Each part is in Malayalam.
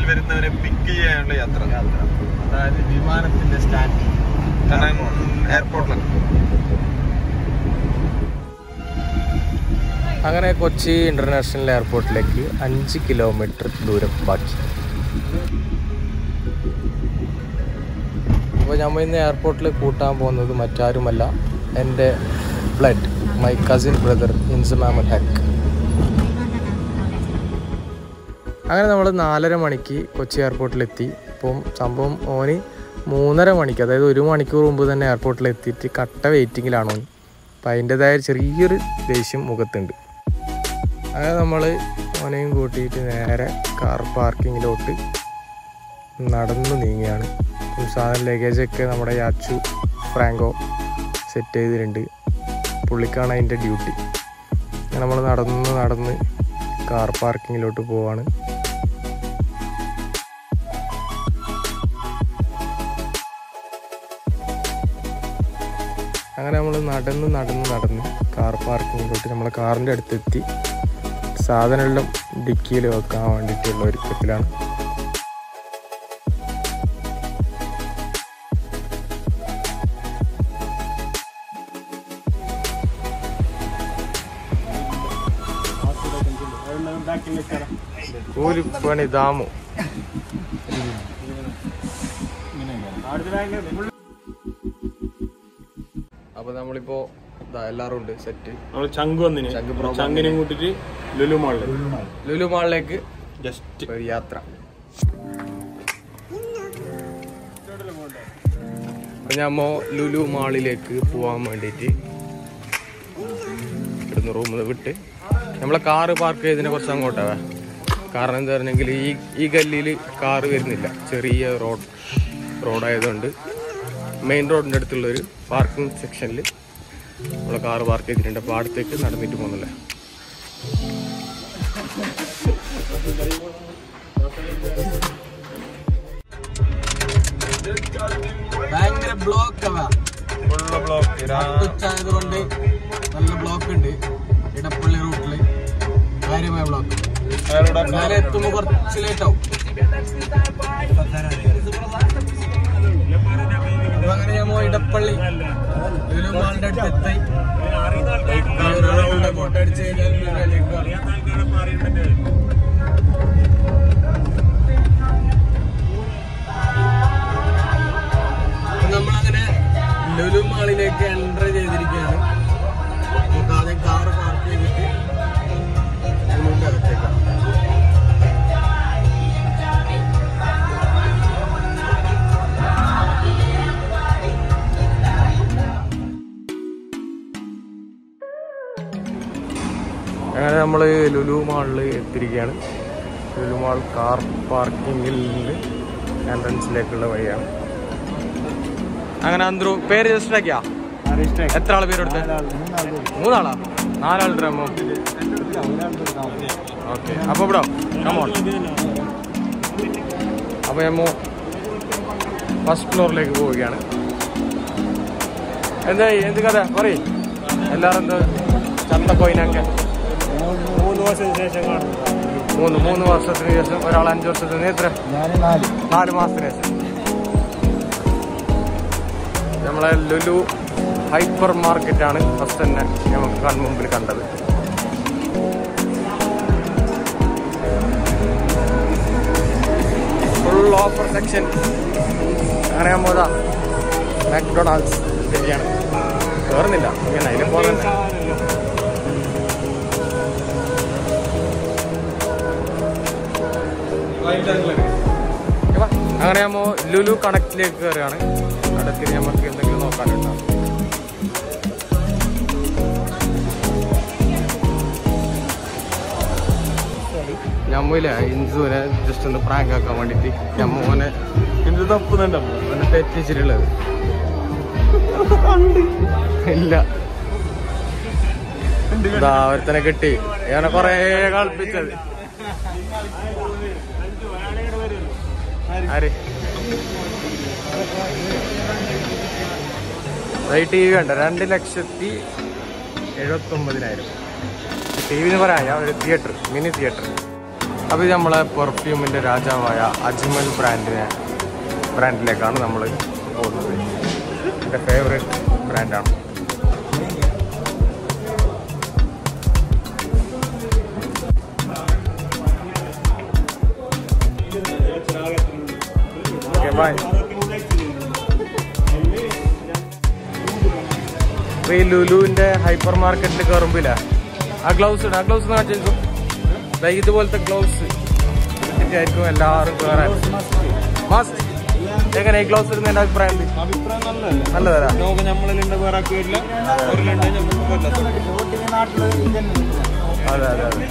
വരുന്നവരെ പിക്ക് ചെയ്യാനുള്ള യാത്ര അതായത് വിമാനത്തിന്റെ സ്റ്റാൻഡ് കാരണം എയർപോർട്ടിലാണ് അങ്ങനെ കൊച്ചി ഇന്റർനാഷണൽ എയർപോർട്ടിലേക്ക് അഞ്ച് കിലോമീറ്റർ ദൂരം ബാക്കി അപ്പോൾ നമ്മൾ ഇന്ന് എയർപോർട്ടിൽ കൂട്ടാൻ പോകുന്നത് മറ്റാരുമല്ല എൻ്റെ blood my cousin brother Inzamamul Haq അങ്ങനെ നമ്മൾ നാലര മണിക്ക് കൊച്ചി എയർപോർട്ടിലെത്തി അപ്പം സംഭവം ഓന് മൂന്നര മണിക്ക് അതായത് ഒരു മണിക്കൂർ മുമ്പ് തന്നെ എയർപോർട്ടിൽ എത്തിയിട്ട് കട്ട വെയിറ്റിങ്ങിലാണ് ഓൻ അപ്പം അതിൻ്റെതായ ചെറിയൊരു ദേഷ്യം മുഖത്തുണ്ട് അങ്ങനെ നമ്മൾ ഓനെയും കൂട്ടിയിട്ട് നേരെ കാർ പാർക്കിങ്ങിലോട്ട് നടന്നു നീങ്ങിയാണ് അപ്പം സാധനം ലഗേജൊക്കെ നമ്മുടെ യാച്ചു ഫ്രാങ്കോ സെറ്റ് ചെയ്തിട്ടുണ്ട് പുള്ളിക്കാണ് അതിൻ്റെ ഡ്യൂട്ടി അങ്ങനെ നമ്മൾ നടന്ന് നടന്ന് കാർ പാർക്കിങ്ങിലോട്ട് പോവാണ് അങ്ങനെ നമ്മൾ നടന്ന് നടന്ന് നടന്ന് കാർ പാർക്കിങ്ങിലോട്ട് നമ്മളെ കാറിൻ്റെ അടുത്തെത്തി സാധനമെല്ലാം ഡിക്കിയിൽ വെക്കാൻ വേണ്ടിയിട്ടുള്ള ഒരുക്കത്തിലാണ് ഒരു പണി ദാമു അപ്പൊ നമ്മളിപ്പോ ദാ എല്ലാരും ഉണ്ട് സെറ്റ് നമ്മള് ചങ്ക് വന്നിന് ചങ്ക് ബ്രോ ചങ്കിനെ കൂട്ടിട്ട് ലുലു മാളില് ലുലു മാളിലേക്ക് ജസ്റ്റ് ഒരു യാത്ര അപ്പൊ ഞമ്മ ലുലു മാളിലേക്ക് പോവാൻ വേണ്ടിയിട്ട് ഇവിടുന്ന് റൂമിൽ വിട്ട് നമ്മളെ കാറ് പാർക്ക് ചെയ്തതിനെ കുറച്ച് അങ്ങോട്ടാവേ കാരണം എന്താ പറഞ്ഞെങ്കിൽ ഈ ഈ ഗല്ലിയിൽ കാറ് വരുന്നില്ല ചെറിയ റോഡ് റോഡായതുകൊണ്ട് മെയിൻ റോഡിൻ്റെ അടുത്തുള്ള ഒരു പാർക്കിംഗ് സെക്ഷനിൽ നമ്മളെ കാറ് പാർക്ക് ചെയ്തിട്ടുണ്ട് അപ്പോൾ അടുത്തേക്ക് നടന്നിട്ട് പോകുന്നില്ല ഭയങ്കര ബ്ലോക്ക് ഫുള്ള് ബ്ലോക്ക് ഉച്ചായതുകൊണ്ട് നല്ല ബ്ലോക്ക് ഉണ്ട് ഇടപ്പള്ളി റൂട്ടില് കാര്യമായ ബ്ലോക്ക് നേരെ എത്തുമ്പോ കുറച്ച് ലേറ്റ് ആവും അപ്പൊ അങ്ങനെ ഞാൻ പോയി ഇടപ്പള്ളി ലുലു മാളിന്റെ അടുത്ത് എത്തി ഫോട്ടോ അടിച്ച് കഴിഞ്ഞാൽ ലുലുവിലേക്ക് പോകാം. അപ്പൊ നമ്മളങ്ങനെ ലുലു മാളിലേക്ക് എൻട്രി ചെയ്തിരിക്കുകയാണ് നമുക്ക് ആദ്യം കാർ പാർക്ക് ചെയ്തിട്ട് ലുലുവിന്റെ അകത്തേക്ക് അങ്ങനെ നമ്മൾ ലുലു മാളിൽ എത്തിയിരിക്കുകയാണ് ലുലു മാൾ കാർ പാർക്കിങ്ങിൽ നിന്ന് എൻട്രൻസിലേക്കുള്ള വഴിയാണ് അങ്ങനെ അന്ത്രു പേര് രജിസ്റ്റർ ആക്കിയാ എത്ര ആള് പേരെടുത്ത് മൂന്നാളാ നാലാളുടെ അമ്മ ഓക്കെ അപ്പൊ ഇവിടെ കമോൺ അപ്പൊ അമ്മ ഫസ്റ്റ് ഫ്ലോറിലേക്ക് പോവുകയാണ് എന്താ എന്ത് കഥ പറയ് എല്ലാരും എന്താ ചന്തപ്പോയിനൊക്കെ മൂന്ന് വർഷത്തിന് ശേഷം കാണുന്നു മൂന്ന് മൂന്ന് വർഷത്തിന് ശേഷം ഒരാൾ അഞ്ച് വർഷത്തിന് നീ എത്ര നാല് മാസത്തിന് ശേഷം നമ്മളെ ലുലു ഹൈപ്പർ മാർക്കറ്റാണ് ഫസ്റ്റ് തന്നെ നമുക്ക് കൺമുമ്പിൽ കണ്ടത് ഫുൾ ഓഫർ സെക്ഷൻ അങ്ങനെ ഞാൻ പോതാ മാക്ഡൊണാൾഡ്സ് ശരിയാണ് കയറുന്നില്ല ഇങ്ങനെ അതിലും പോകുന്നുണ്ട് ഇപ്പൊ അങ്ങനെ നമ്മ ലുലു കണക്റ്റിലേക്ക് കയറുകയാണ് അടുത്ത് നമുക്ക് എന്തെങ്കിലും നോക്കാനുണ്ടാവും ഞമ്മയിലെ ഇൻസുവിനെ ജസ്റ്റ് ഒന്ന് പ്രാങ്ക് ആക്കാൻ വേണ്ടിട്ട് ഞമ്മോനെ എന്ത് തപ്പുന്നുണ്ടോ ഒന്ന് തെറ്റിച്ചിട്ടുള്ളത് ഇല്ല ഇതാ ഒരുത്തനെ കിട്ടി ഇവനെ കൊറേ കളിപ്പിച്ചത് ആര് ടി വി ഉണ്ട് രണ്ട് ലക്ഷത്തി എഴുപത്തി ഒമ്പതിനായിരം ടി വി എന്ന് പറയാം ഒരു തിയേറ്റർ മിനി തിയേറ്റർ അപ്പോൾ ഇത് നമ്മളെ പെർഫ്യൂമിൻ്റെ രാജാവായ അജ്മൽ ബ്രാൻഡിനെ ബ്രാൻഡിലേക്കാണ് നമ്മൾ പോകുന്നത് എൻ്റെ ഫേവറേറ്റ് ബ്രാൻഡാണ് ഓക്കെ ബൈ ഈ ലുലുവിന്റെ ഹൈപ്പർ മാർക്കറ്റിൽ കയറുമ്പില്ല ആ ഗ്ലൗസ് ഇടാം ആ ഗ്ലൗസ് കാണിച്ചു ദാ ഇതുപോലത്തെ ഗ്ലൗസ് ആയിരിക്കും എല്ലാവരും കയറാൻ മസ്റ്റ് എങ്ങനെ ഈ ഗ്ലൗസ് ഇടുന്ന എൻ്റെ അഭിപ്രായം എന്ത്? അഭിപ്രായം നല്ലതല്ല നല്ലതല്ല ലോകം നമ്മളിലുണ്ട് വേറെ ആക്കിയില്ല അവരിലുണ്ട് നമുക്ക് കൊല്ലത്തുണ്ട് അതെ അതെ അതെ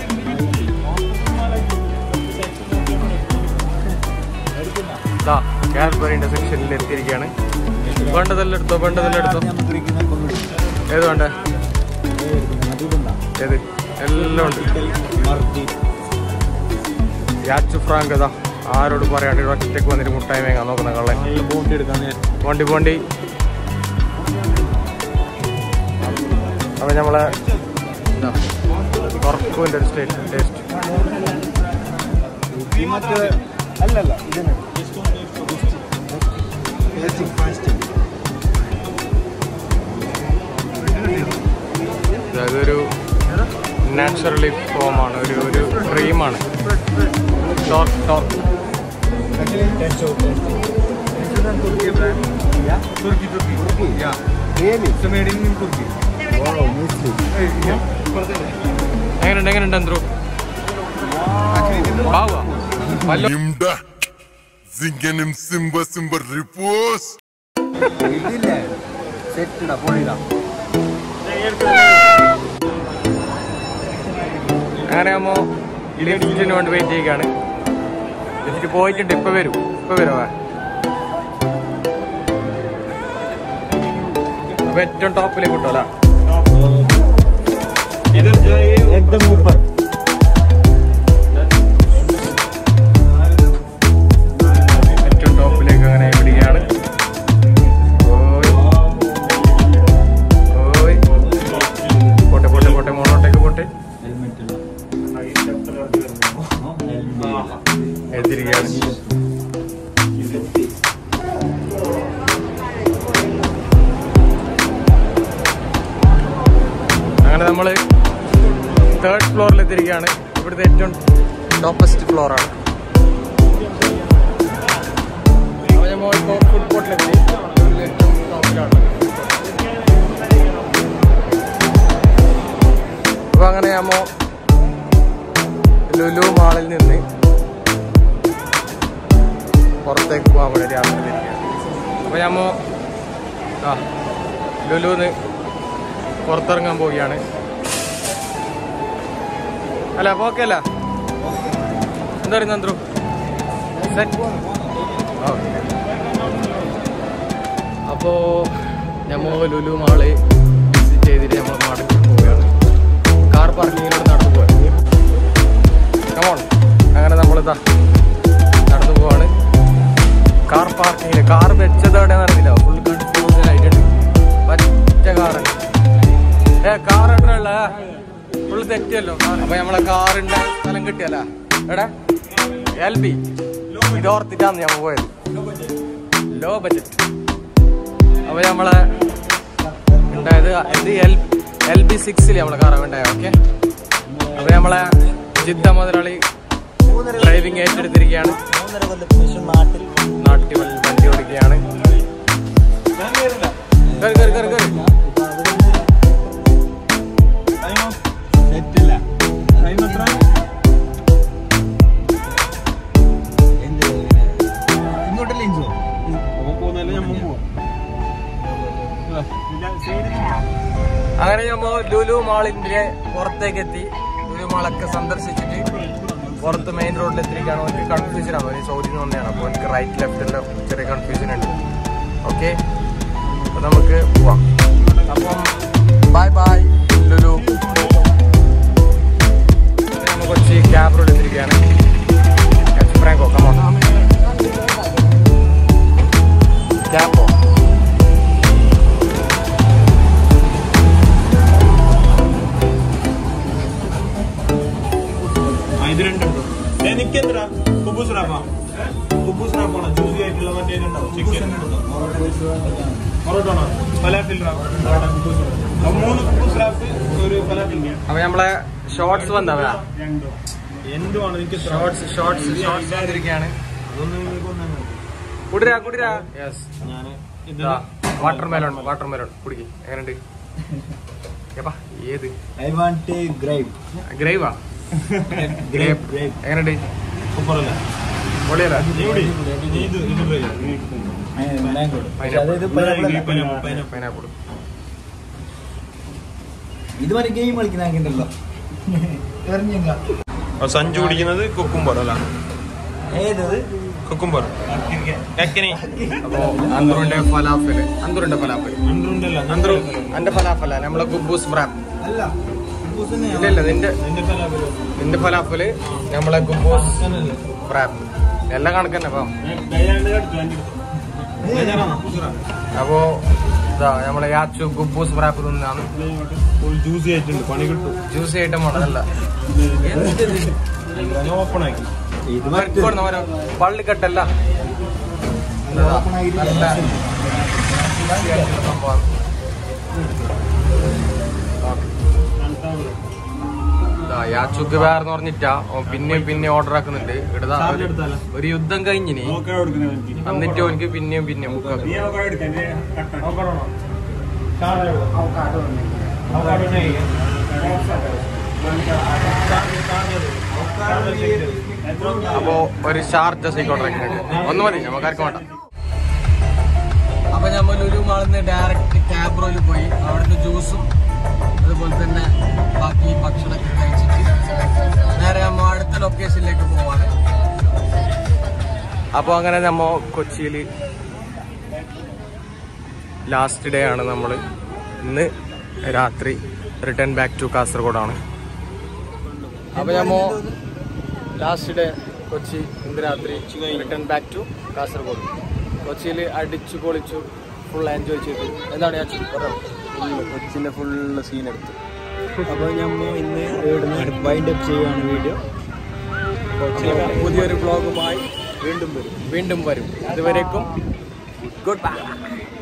ദാ കാൽബറിന്റെ സെക്ഷനിൽ എത്തിയിരിക്കുകയാണ് വേണ്ടതെല്ലാം എടുത്തോ വേണ്ടതെല്ലാം എടുത്തോ ഏത് വേണ്ട ഏത് എല്ലാം ഉണ്ട് യാച്ചു ഫ്രാങ്ക് ഇതാ ആരോട് പറയാണ്ട് ഇവിടെ ഒറ്റയ്ക്ക് വന്നിട്ട് മുട്ടായി വേങ്ങാൻ നോക്കുന്ന കള്ളൻ ബോണ്ടി എടുക്കാൻ പോണ്ടി പോണ്ടി അപ്പൊ നമ്മളെ തുറക്കുവിന്റെ ഒരു സ്റ്റേറ്റ് ടേസ്റ്റ് അല്ലല്ല അതൊരു നാച്ചുറലി ഫോമാണ് ഒരു ഒരു ക്രീമാണ് ടോർക്ക് ടോർക്ക് തുർക്കി തുർക്കി It's made in Turkey. എങ്ങനെയുണ്ട് എങ്ങനെയുണ്ട് എന്തോ ബാവുക വല്ല Nimda. Zingenim Simba Simba Repose. അങ്ങനെ ആകുമ്പോ ലിഫ്റ്റിന് വേണ്ടി വെയിറ്റ് ചെയ്യുകയാണ് ലിഫ്റ്റ് പോയിട്ടുണ്ട് ഇപ്പൊ വരും ഇപ്പൊ വരുവാ അപ്പൊ ഏറ്റവും ടോപ്പിലേക്ക് കിട്ടുമല്ല इधर जाइए एकदम ऊपर ഏറ്റവും ടോപ്പിലേക്ക് അങ്ങനെ വിടുകയാണ് ഓയ് ഓയ് പോട്ടെ പോട്ടെ പോട്ടെ മോളോട്ടേക്ക് പോട്ടെ എത്തിരിക്കുകയാണ് അങ്ങനെ നമ്മൾ തേർഡ് ഫ്ലോറിൽ എത്തിയിരിക്കുകയാണ് ഇവിടുത്തെ ഏറ്റവും ടോപ്പസ്റ്റ് ഫ്ലോറാണ് അപ്പോൾ നമ്മൾ ഇപ്പോൾ ഫുഡ് കോർട്ടിലെത്തി ഇതിൽ ഏറ്റവും ടോപ്പിലാണ് അപ്പോൾ അങ്ങനെ നമ്മൾ ലുലു മാളിൽ നിന്ന് പുറത്തേക്ക് പോകാൻ വേണ്ടി യാത്ര തിരിക്കുകയാണ് അപ്പോൾ നമ്മൾ ആ ലുലുന്ന് പുറത്തിറങ്ങാൻ പോവുകയാണ് അല്ല അപ്പോൾ ഓക്കെ അല്ല എന്താ പറയുക നന്ദ്രു സെറ്റ് ഓക്കെ അപ്പോൾ നമ്മൾ ലുലു മാള് വിസിറ്റ് ചെയ്തിട്ട് നമ്മൾ മടക്കി പോവുകയാണ് കാർ പാർക്കിങ്ങിലൂടെ നടന്നു പോവാൻ കമോൺ അങ്ങനെ നമ്മളിതാ നടന്നു പോവാണ് കാർ പാർക്കിങ്ങിൽ കാർ വെച്ചത് എവിടെ നടന്നില്ല ഫുൾ കൺഫ്യൂഷൻ ആയിട്ടുണ്ട് പറ്റ കാറാണ് ഏ കാർ എവിടെയുള്ള ഫുൾ തെറ്റിയല്ലോ അപ്പൊ നമ്മളെ കാറിന്റെ സ്ഥലം കിട്ടിയല്ല എടാ എൽ ബി ഇതോർത്തിട്ടാണ് ഞാൻ പോയത് ലോ ബജറ്റ് അപ്പൊ നമ്മളെ ഉണ്ടായത് ഇത് എൽ എൽ ബി സിക്സിൽ നമ്മളെ കാർ ഉണ്ടായത് ഓക്കെ അപ്പൊ നമ്മളെ ജിദ്ദ മുതലാളി ഡ്രൈവിംഗ് ഏറ്റെടുത്തിരിക്കുകയാണ് നാട്ടിൽ വണ്ടി ഓടിക്കുകയാണ് കയറി കയറി കയറി കയറി സെറ്റില്ല ടൈം എത്ര ഇങ്ങോട്ടല്ലേ ഇഞ്ചോ ഓൻ പോകുന്നല്ലേ നമ്മൾ പോവാം അങ്ങനെ നമ്മ ലുലു മാളിന്റെ പുറത്തേക്ക് എത്തി ലുലു മാളൊക്കെ സന്ദർശിച്ചിട്ട് പുറത്ത് മെയിൻ റോഡിൽ എത്തിയിരിക്കുകയാണ് എനിക്ക് കൺഫ്യൂഷൻ ആണ് ഒരു സൗദിയിൽ വന്നതാണ് അപ്പോൾ എനിക്ക് റൈറ്റ് ലെഫ്റ്റിന്റെ ചെറിയ കൺഫ്യൂഷൻ ഉണ്ട് ഓക്കെ അപ്പൊ നമുക്ക് പോവാം അപ്പം ബൈ ബൈ ലുലു നമ്മൾ കൊച്ചി ക്യാബ് റോഡ് എത്തിയിരിക്കുകയാണ് ഫ്രാങ്കോ കമോ ക്യാബോ ഇത് രണ്ടുണ്ടോ എനിക്കെന്തിനാ കുബൂസ് റാപ്പാ കുബൂസ് റാപ്പാണോ ജ്യൂസി ആയിട്ടുള്ള മറ്റേ ഉണ്ടാവും ചിക്കൻ പൊറോട്ടാണോ ഫലാഫിൽ റാപ്പ് പൊറോട്ട കുബൂസ് റാപ്പ്. അപ്പൊ മൂന്ന് കുബൂസ് റാപ്പ് ഒരു ഫലാഫിൽ അപ്പൊ നമ്മളെ ഷോർട്സ് വന്നവ രണ്ടോ എന്തുവാണ് എനിക്ക് ഷോർട്സ് ഷോർട്സ് ഷോർട്സ് വന്നിരിക്കുകയാണ് അതൊന്നും നിങ്ങൾക്ക് ഒന്നും കുടിരാ കുടിരാ യെസ് ഞാൻ വാട്ടർ മെലോൺ വാട്ടർ മെലോൺ കുടിക്ക് എങ്ങനെയുണ്ട് ഏപ്പാ ഏത് ഐ വാണ്ട് ഗ്രേപ്പ് ഗ്രേവാ ഗ്രേപ്പ് എങ്ങനെയുണ്ട് സൂപ്പറല്ല പൊളിയല്ല നീ ഇത് ഇത് try ചെയ്യ്. നീ ഇത് mango Pineapple. pineapple, pineapple. Pineapple ഇതുവരെ ഗെയിം കളിക്കുന്നുണ്ടല്ലോ എറിഞ്ഞില്ല ആ, സഞ്ജു കുടിക്കുന്നത് കുക്കുംബർ അല്ല ഏതത് കുക്കുംബർ കക്കനി അപ്പോ അന്തറുന്റെ ഫലാഫല് അന്തറുന്റെ ഫലാഫല് അന്തറുണ്ടല്ല അന്തറു എന്റെ ഫലാഫല നമ്മളെ ഗുബൂസ് ബ്രാപ്പ് അല്ല ഇല്ല ഇല്ല നിന്റെ നിന്റെ ഫലാഫലോ നിന്റെ ഫലാഫല് നമ്മളെ ഗുബൂസ് ബ്രാപ്പ് എല്ലാം കണക്കന്നെ അപ്പം അപ്പോ ഇതാ നമ്മളെ യാച്ചു ഗുബൂസ് ബ്രാപ്പ് തിന്നാണ് ഫുൾ ജ്യൂസി ആയിട്ടുണ്ട് പണി കിട്ടും ജ്യൂസ് ഐറ്റം ആണല്ല ഞാൻ ഓപ്പൺ ആക്കി ഇത് മറ്റേ പള്ളിക്കെട്ടല്ല ഇതാ, നല്ല juicy ആയിട്ടുള്ള സംഭവമാണ്. ഇതാ, യാച്ചുക്ക് വേറെന്ന് പറഞ്ഞിട്ടാ ഓൻ പിന്നെ പിന്നെ ഓർഡർ ആക്കുന്നുണ്ട് ഇടതാ ചാർജ് എടുത്താലോ? ഒരു യുദ്ധം കഴിഞ്ഞിനി എന്നിട്ട് ഓനിക്ക് പിന്നെയും പിന്നെയും ബുക്ക് ആക്കും അപ്പോ ഒരു ഷാർജ സൈക്കോട്ടെ ഒന്ന് മതി നമുക്കാർക്കും വേണ്ട അപ്പൊ നമ്മൾ ലുലു മാളിന്ന് ഡയറക്റ്റ് ക്യാബ്രോയിൽ പോയി അവിടുത്തെ ജ്യൂസും അതുപോലെ തന്നെ ബാക്കി ഭക്ഷണമൊക്കെ കഴിച്ചിട്ട് നേരെ നമ്മ അടുത്ത ലൊക്കേഷനിലേക്ക് പോവാണ് അപ്പോൾ അങ്ങനെ നമ്മ കൊച്ചിയിൽ ലാസ്റ്റ് ഡേ ആണ് നമ്മൾ ഇന്ന് രാത്രി റിട്ടേൺ ബാക്ക് ടു കാസർഗോഡാണ് അപ്പോൾ നമ്മ ലാസ്റ്റ് ഡേ കൊച്ചി ഇന്ന് രാത്രി റിട്ടേൺ ബാക്ക് ടു കാസർഗോഡ് കൊച്ചിയിൽ അടിച്ചു പൊളിച്ചു ഫുൾ എൻജോയ് ചെയ്തു എന്താണ് ഞാൻ കൊച്ചിന്റെ ഫുള്ള് സീൻ എടുത്തു അപ്പൊ ഞമ്മ ഇന്ന് ഇവിടുന്ന് വൈൻഡ് അപ്പ് ചെയ്യുകയാണ് വീഡിയോ പുതിയൊരു വ്ളോഗുമായി വീണ്ടും വരും വീണ്ടും വരും ഇതുവരേക്കും ഗുഡ് ബൈ